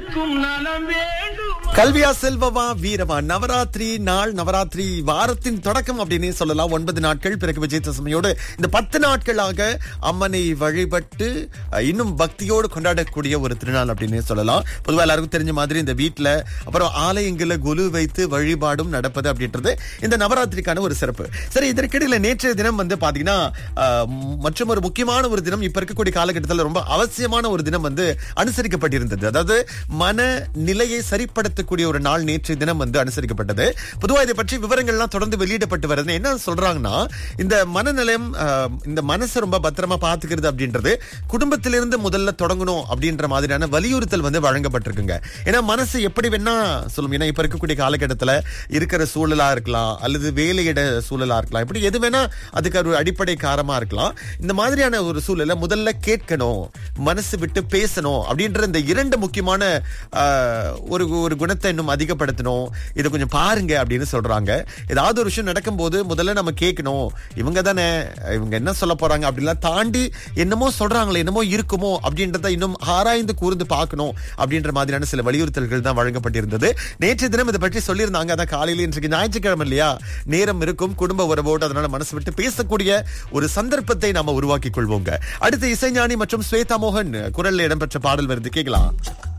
அனைவருக்கும் நலம் வேண்டும் கல்வியா செல்வமா வீரமா நவராத்திரி நாள் நவராத்திரி வாரத்தின் தொடக்கம் அப்படின்னு சொல்லலாம் ஒன்பது நாட்கள் பிறகு விஜயதசமியோடு இந்த பத்து நாட்களாக அம்மனை வழிபட்டு அஹ், இன்னும் பக்தியோடு கொண்டாடக்கூடிய ஒரு திருநாள் அப்படின்னு சொல்லலாம் பொதுவா எல்லாருக்கும் தெரிஞ்ச மாதிரி இந்த வீட்டுல அப்புறம் ஆலயங்கள குலு வைத்து வழிபாடும் நடப்பது அப்படின்றது இந்த நவராத்திரிக்கான ஒரு சிறப்பு சரி இதற்கிடையில நேற்றைய தினம் வந்து பாத்தீங்கன்னா அஹ், மற்றும் ஒரு முக்கியமான ஒரு தினம் இப்ப இருக்கக்கூடிய காலகட்டத்தில் ரொம்ப அவசியமான ஒரு தினம் வந்து அனுசரிக்கப்பட்டிருந்தது அதாவது மன நிலையை சரிப்படுத்தக்கூடிய ஒரு நாள் நேற்றைய தினம் வந்து அனுசரிக்கப்பட்டது பொதுவா இதை பற்றி விவரங்கள்லாம் தொடர்ந்து வெளியிடப்பட்டு வருது என்ன சொல்றாங்கன்னா இந்த மனநிலையம் அஹ், இந்த மனசை ரொம்ப பத்திரமா பாத்துக்கிறது அப்படின்றது குடும்பத்திலிருந்து முதல்ல தொடங்கணும் அப்படின்ற மாதிரியான வலியுறுத்தல் வந்து வழங்கப்பட்டிருக்குங்க ஏன்னா மனசு எப்படி வேணா சொல்லும் ஏன்னா இப்ப இருக்கக்கூடிய காலகட்டத்துல இருக்கிற சூழலா இருக்கலாம் அல்லது வேலையிட சூழலா இருக்கலாம் இப்படி எது வேணா அதுக்கு ஒரு அடிப்படை காரமா இருக்கலாம் இந்த மாதிரியான ஒரு சூழலை முதல்ல கேட்கணும் மனசு விட்டு பேசணும் அப்படின்ற இந்த இரண்டு முக்கியமான ஆஹ், ஒரு ஒரு குணத்தை இன்னும் அதிகப்படுத்தணும் இதை கொஞ்சம் பாருங்க அப்படின்னு சொல்றாங்க ஏதாவது ஒரு விஷயம் நடக்கும்போது முதல்ல நம்ம கேட்கணும் இவங்க தானே இவங்க என்ன சொல்ல போறாங்க அப்படிலாம் தாண்டி என்னமோ சொல்றாங்களே என்னமோ இருக்குமோ அப்படின்றத இன்னும் ஆராய்ந்து கூர்ந்து பார்க்கணும் அப்படின்ற மாதிரியான சில வலியுறுத்தல்கள் தான் வழங்கப்பட்டிருந்தது நேற்று தினம் இதை பற்றி சொல்லியிருந்தாங்க அதான் காலையில இன்றைக்கு ஞாயிற்றுக்கிழமை இல்லையா நேரம் இருக்கும் குடும்ப உறவோடு அதனால மனசு விட்டு பேசக்கூடிய ஒரு சந்தர்ப்பத்தை நாம உருவாக்கி கொள்வோங்க அடுத்து இசைஞானி மற்றும் ஸ்வேதா மோகன் குரல்ல இடம்பெற்ற பாடல் வருது கேட்கலாம்